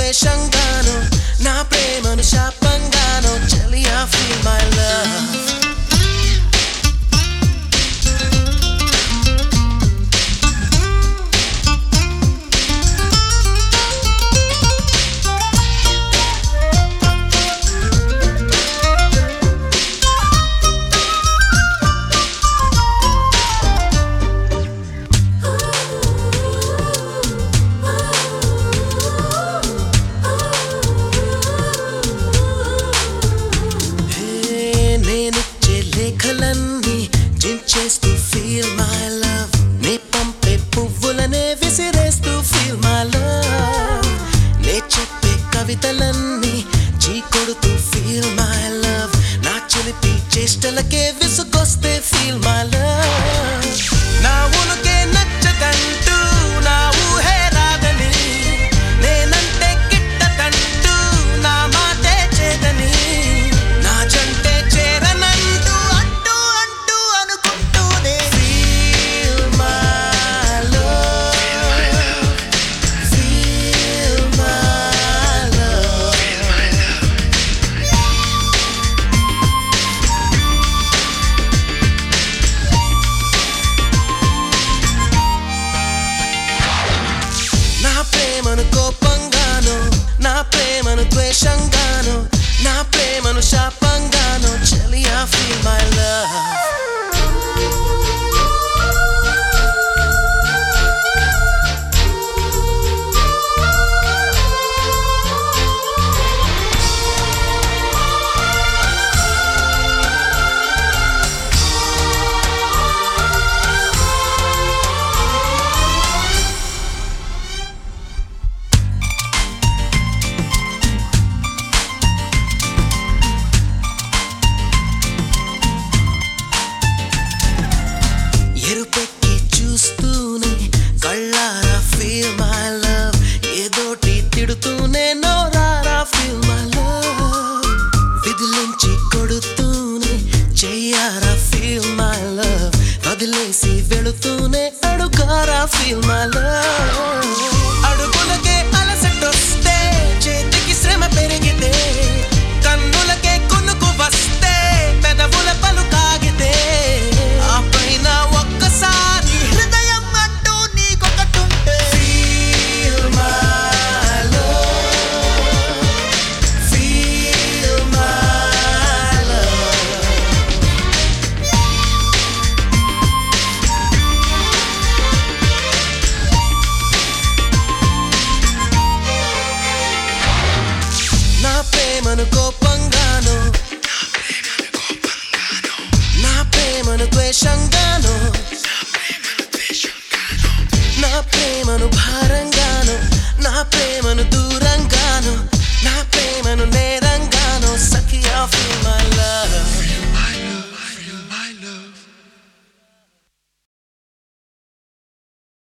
ద్వేషంగాను నా ప్రేమను శాపంగాను చెలియా ఫీల్ మై లవ్ హే, నేనిచ్చే లేఖలన్నీ జించేస్తూ ఫీల్ మై లవ్ నే పంపే పువ్వులనే విసిరేస్తూ ఫీల్ మై లవ్ నే చెప్పే కవితలన్నీ చీ కొడుతూ ఫీల్ మై లవ్ నా చిలిపి చేష్టలకే విసుగొస్తే ఫీల్ మై లవ్ నా ఉనుకే నచ్చదంటూ నా ఊహే రాదని నేనంటే గిట్టదంటూ నా మాటే చేదని నా జంటే చేరనంటూ అంటూ అంటూ అనుకుంటూనే feel my love feel my love నా ప్రేమను కోపంగాను నా ప్రేమను ద్వేషంగాను నా ప్రేమను శాపంగాను చెలియా ఫీల్ మై లవ్ ఎరుపెక్కి చూస్తూనే కళ్ళారా ఫీల్ మై లవ్ ఏదోటి తిడుతూనే నోరారా ఫీల్ మై లవ్ విధులుంచి కొడుతూనే చెయ్యారా ఫీల్ మై లవ్ వదిలేసి వెళుతూనే అడుగారా ఫీల్ మై లవ్ అడుగులకే అలసటొస్తే చేతికి శ్రమ పెరిగితే కన్నులకే కొనుకు వస్తే పెదవుల పలుకాగితే ఆ పైన ఒక్కసారి హృదయం అంటూ నీకొకటుంటే Feel my love. Feel my love. నా ప్రేమను కోపంగాను నా ప్రేమను ద్వేషంగాను నా ప్రేమను భారంగాను నా ప్రేమను దూరంగాను నా ప్రేమను నేరంగాను సఖియా ఫీల్ మై లవ్